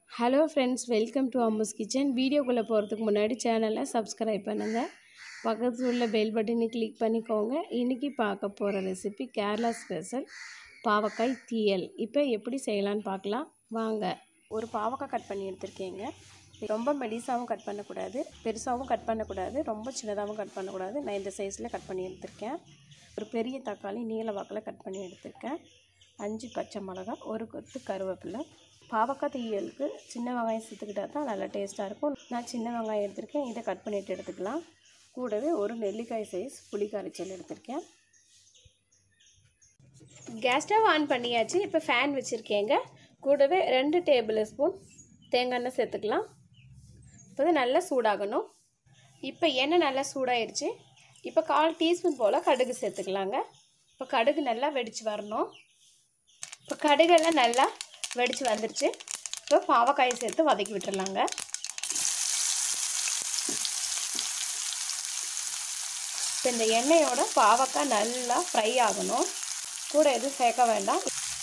hello friends welcome to Ammu's kitchen வீடியோக்குள்ளே போகிறதுக்கு முன்னாடி சேனலை சப்ஸ்கிரைப் பண்ணுங்கள் பக்கத்தில் உள்ள பெல் பட்டனை கிளிக் பண்ணிக்கோங்க இன்றைக்கி பார்க்க போகிற ரெசிபி கேரளா ஸ்பெஷல் பாவக்காய் தீயல் இப்போ எப்படி செய்யலான்னு பார்க்கலாம் வாங்க ஒரு பாவக்காய் கட் பண்ணி எடுத்திருக்கேங்க ரொம்ப மெலிசாவும் கட் பண்ணக்கூடாது பெருசாகவும் கட் பண்ணக்கூடாது ரொம்ப சின்னதாகவும் கட் பண்ணக்கூடாது நான் இந்த சைஸில் கட் பண்ணி எடுத்திருக்கேன் ஒரு பெரிய தக்காளி நீல வாக்கில் கட் பண்ணி எடுத்திருக்கேன் அஞ்சு பச்சை மிளகா ஒரு கொத்து கருவேப்பிலை பாவக்காய் தீயலுக்கு சின்ன வெங்காயம் சேர்த்துக்கிட்டா தான் நல்லா டேஸ்ட்டாக இருக்கும் நான் சின்ன வெங்காயம் எடுத்திருக்கேன் இதை கட் பண்ணிட்டு எடுத்துக்கலாம் கூடவே ஒரு நெல்லிக்காய் சைஸ் புளி கரைச்சல் எடுத்திருக்கேன் கேஸ் ஸ்டவ் ஆன் பண்ணியாச்சு இப்போ ஃபேன் வச்சுருக்கேங்க கூடவே ரெண்டு டேபிள் ஸ்பூன் தேங்காய் எண்ணெய் சேர்த்துக்கலாம் இப்போ நல்லா சூடாகணும் இப்போ எண்ணெய் நல்லா சூடாயிருச்சு இப்போ கால் டீஸ்பூன் போல் கடுகு சேர்த்துக்கலாங்க இப்போ கடுகு நல்லா வெடித்து வரணும் இப்போ கடுகெல்லாம் நல்லா வெடித்து வந்துருச்சு இப்போ பாவக்காயை சேர்த்து வதக்கி விட்டுறலாங்க இப்போ இந்த எண்ணெயோட பாவக்காய் நல்லா ஃப்ரை ஆகணும் கூட எதுவும் சேர்க்க வேண்டாம்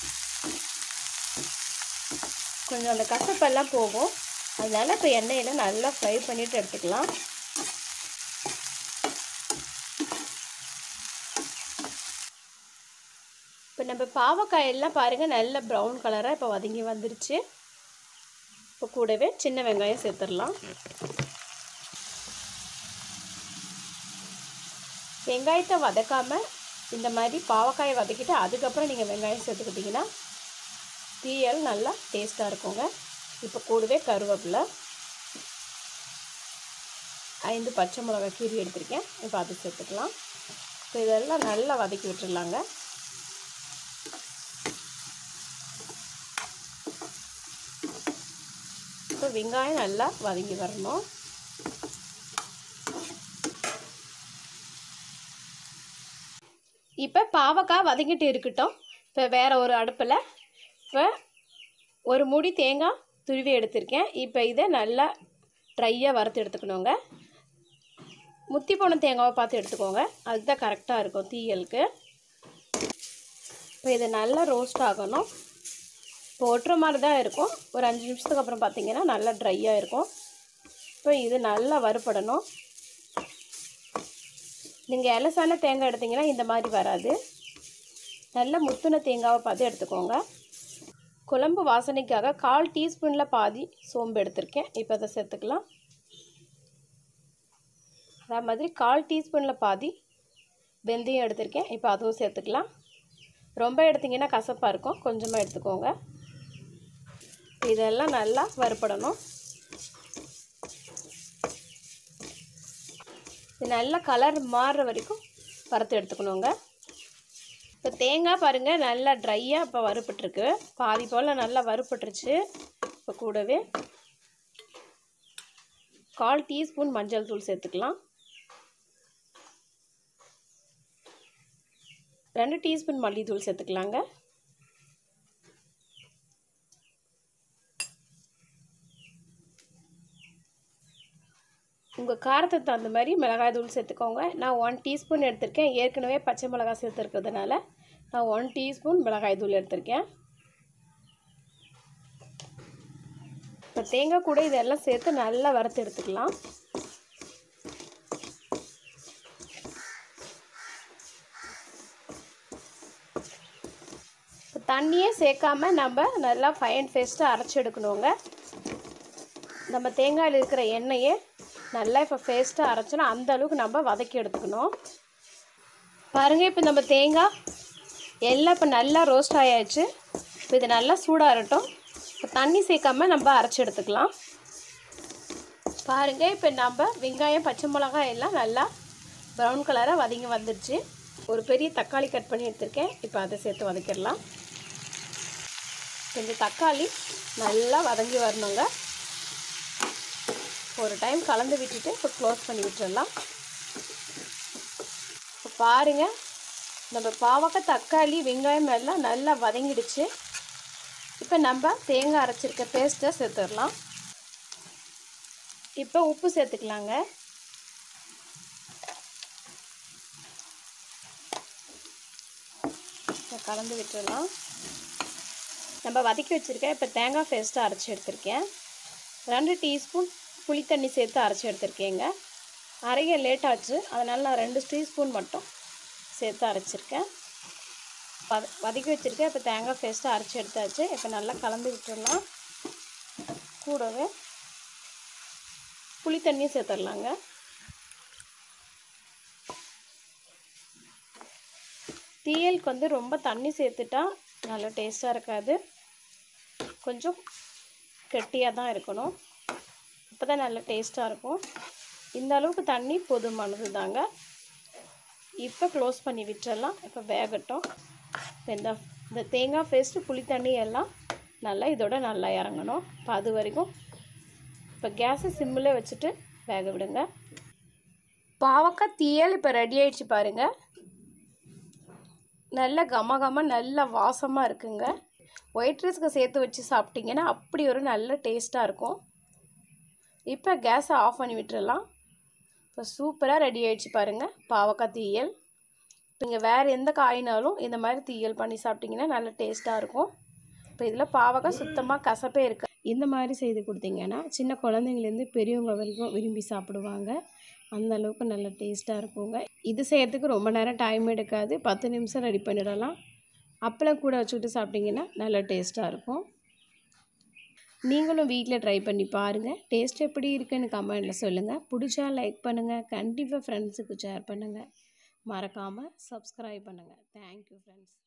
கொஞ்சம் அந்த கசப்பெல்லாம் போகும் அதனால் இப்போ எண்ணெயில் நல்லா ஃப்ரை பண்ணிவிட்டு எடுத்துக்கலாம் இப்போ நம்ம பாவக்காய் எல்லாம் பாருங்கள் நல்ல ப்ரௌன் கலராக இப்போ வதங்கி வந்துருச்சு இப்போ கூடவே சின்ன வெங்காயம் சேர்த்துடலாம் வெங்காயத்தை வதக்காமல் இந்த மாதிரி பாவக்காயை வதக்கிட்டு அதுக்கப்புறம் நீங்கள் வெங்காயம் சேர்த்துக்கிட்டிங்கன்னா தீயல் நல்லா டேஸ்ட்டாக இருக்குங்க இப்போ கூடவே கருவேப்பிலை ஐந்து பச்சை மிளகா கீரி எடுத்திருக்கேன் இப்போ அது சேர்த்துக்கலாம் இப்போ இதெல்லாம் நல்லா வதக்கி விட்டுடலாங்க இப்போ வெங்காயம் நல்லா வதங்கி வரணும் இப்போ பாவக்காய் வதங்கிட்டு இருக்கட்டும் இப்போ வேறு ஒரு அடுப்பில் இப்போ ஒரு முடி தேங்காய் துருவி எடுத்திருக்கேன் இப்போ இதை நல்லா ட்ரையாக வறுத்து எடுத்துக்கணுங்க முத்தி போன தேங்காவை பார்த்து எடுத்துக்கோங்க அதுதான் கரெக்டாக இருக்கும் தீயலுக்கு இப்போ இது நல்லா ரோஸ்ட் ஆகணும் இப்போ ஒட்டுற மாதிரி தான் இருக்கும் ஒரு அஞ்சு நிமிஷத்துக்கு அப்புறம் பார்த்தீங்கன்னா நல்லா ட்ரையாக இருக்கும் இப்போ இது நல்லா வறுபடணும் நீங்கள் எலசான தேங்காய் எடுத்திங்கன்னா இந்த மாதிரி வராது நல்ல முத்துன தேங்காவை பார்த்து எடுத்துக்கோங்க குழம்பு வாசனைக்காக கால் டீஸ்பூனில் பாதி சோம்பு எடுத்திருக்கேன் இப்போ அதை சேர்த்துக்கலாம் அதே மாதிரி கால் டீஸ்பூனில் பாதி வெந்தயம் எடுத்திருக்கேன் இப்போ அதுவும் சேர்த்துக்கலாம் ரொம்ப எடுத்திங்கன்னா கசப்பாக இருக்கும் கொஞ்சமாக எடுத்துக்கோங்க இதெல்லாம் நல்லா வறுபடணும் இது நல்லா கலர் மாறுற வரைக்கும் வறுத்து எடுத்துக்கணுங்க இப்போ தேங்காய் பாருங்கள் நல்லா ட்ரையாக இப்போ வறுப்பட்டுருக்கு பாதி போல் நல்லா வறுப்பட்டுருச்சு இப்போ கூடவே கால் டீஸ்பூன் மஞ்சள் தூள் சேர்த்துக்கலாம் ரெண்டு டீஸ்பூன் மல்லித்தூள் சேர்த்துக்கலாங்க உங்கள் காரத்துக்கு தகுந்த மாதிரி மிளகாய் தூள் சேர்த்துக்கோங்க நான் ஒன் டீஸ்பூன் எடுத்திருக்கேன் ஏற்கனவே பச்சை மிளகாய் சேர்த்துருக்கிறதுனால நான் ஒன் டீஸ்பூன் மிளகாய் தூள் எடுத்திருக்கேன் இப்போ தேங்காய் கூட இதெல்லாம் சேர்த்து நல்லா வறுத்து எடுத்துக்கலாம் இப்போ தண்ணியே சேர்க்காம நம்ம நல்லா ஃபைன் பேஸ்ட்டாக அரைச்சி எடுக்கணுங்க நம்ம தேங்காயில் இருக்கிற எண்ணெயே நல்லா இப்போ பேஸ்ட்டாக அரைச்சோன்னா அந்த அளவுக்கு நம்ம வதக்கி எடுத்துக்கணும் பாருங்கள் இப்போ நம்ம தேங்காய் எல்லாம் இப்போ நல்லா ரோஸ்ட் ஆயாச்சு இப்போ இது நல்லா சூடாகட்டும் இப்போ தண்ணி சேர்க்காம நம்ம அரைச்சி எடுத்துக்கலாம் பாருங்கள் இப்போ நம்ம வெங்காயம் பச்சை மிளகாய் எல்லாம் நல்லா ப்ரௌன் கலராக வதங்கி வந்துடுச்சு ஒரு பெரிய தக்காளி கட் பண்ணி எடுத்திருக்கேன் இப்போ அதை சேர்த்து வதக்கிடலாம் இந்த தக்காளி நல்லா வதங்கி வரணுங்க ஒரு டைம் கலந்து விட்டுட்டு இப்போ க்ளோஸ் பண்ணி விட்டுடலாம் இப்போ பாருங்கள் நம்ம பாவக்காய் தக்காளி வெங்காயம் எல்லாம் நல்லா வதங்கிடுச்சு இப்போ நம்ம தேங்காய் அரைச்சிருக்க பேஸ்ட்டை சேர்த்துடலாம் இப்போ உப்பு சேர்த்துக்கலாங்க கலந்து விட்டுடலாம் நம்ம வதக்கி வச்சுருக்கேன் இப்போ தேங்காய் பேஸ்ட்டு அரைச்சி எடுத்திருக்கேன் ரெண்டு டீஸ்பூன் புளி தண்ணி சேர்த்து அரைச்சி எடுத்திருக்கேங்க அரைய லேட் ஆச்சு அதனால் நான் ரெண்டு டீஸ்பூன் மட்டும் சேர்த்து அரைச்சிருக்கேன் வத வதக்கி வச்சுருக்கேன் இப்போ தேங்காய் பேஸ்ட்டு அரைச்சி எடுத்தாச்சு இப்போ நல்லா கலந்து விட்டுடலாம் கூடவே புளி தண்ணியும் சேர்த்துடலாங்க தீயலுக்கு வந்து ரொம்ப தண்ணி சேர்த்துட்டா நல்லா டேஸ்ட்டாக இருக்காது கொஞ்சம் கெட்டியாக தான் இருக்கணும் அப்போ தான் நல்லா டேஸ்ட்டாக இருக்கும் இந்த அளவுக்கு தண்ணி போதுமானது தாங்க இப்போ க்ளோஸ் பண்ணி விட்டுறலாம் இப்போ வேகட்டும் இந்த இந்த தேங்காய் பேஸ்ட்டு புளி தண்ணி எல்லாம் நல்லா இதோட நல்லா இறங்கணும் இப்போ அது வரைக்கும் இப்போ கேஸை சிம்மில் வச்சுட்டு வேக விடுங்க பாவக்காய் தீயல் இப்போ ரெடி ஆயிடுச்சு பாருங்கள் நல்ல கம கம நல்ல வாசமாக இருக்குங்க ஒயிட் ரைஸ்க்கு சேர்த்து வச்சு சாப்பிட்டிங்கன்னா அப்படி ஒரு நல்ல டேஸ்ட்டாக இருக்கும் இப்போ கேஸை ஆஃப் பண்ணி விட்டுறலாம் இப்போ சூப்பராக ரெடி ஆயிடுச்சு பாருங்கள் பாவக்காய் தீயல் இப்போ நீங்கள் வேறு எந்த காயினாலும் இந்த மாதிரி தீயல் பண்ணி சாப்பிட்டிங்கன்னா நல்ல டேஸ்ட்டாக இருக்கும் இப்போ இதில் பாவக்காய் சுத்தமாக கசப்பே இருக்கு இந்த மாதிரி செய்து கொடுத்தீங்கன்னா சின்ன குழந்தைங்கலேருந்து பெரியவங்க வரைக்கும் விரும்பி சாப்பிடுவாங்க அந்த அளவுக்கு நல்ல டேஸ்ட்டாக இருக்குங்க இது செய்கிறதுக்கு ரொம்ப நேரம் டைம் எடுக்காது பத்து நிமிஷம் ரெடி பண்ணிடலாம் அப்பளம் கூட வச்சுக்கிட்டு சாப்பிட்டிங்கன்னா நல்ல டேஸ்ட்டாக இருக்கும் நீங்களும் வீட்டில் ட்ரை பண்ணி பாருங்கள் டேஸ்ட் எப்படி இருக்குன்னு கமெண்டில் சொல்லுங்கள் பிடிச்சா லைக் பண்ணுங்கள் கண்டிப்பாக ஃப்ரெண்ட்ஸுக்கு ஷேர் பண்ணுங்கள் மறக்காமல் சப்ஸ்கிரைப் பண்ணுங்கள் தேங்க்யூ ஃப்ரெண்ட்ஸ்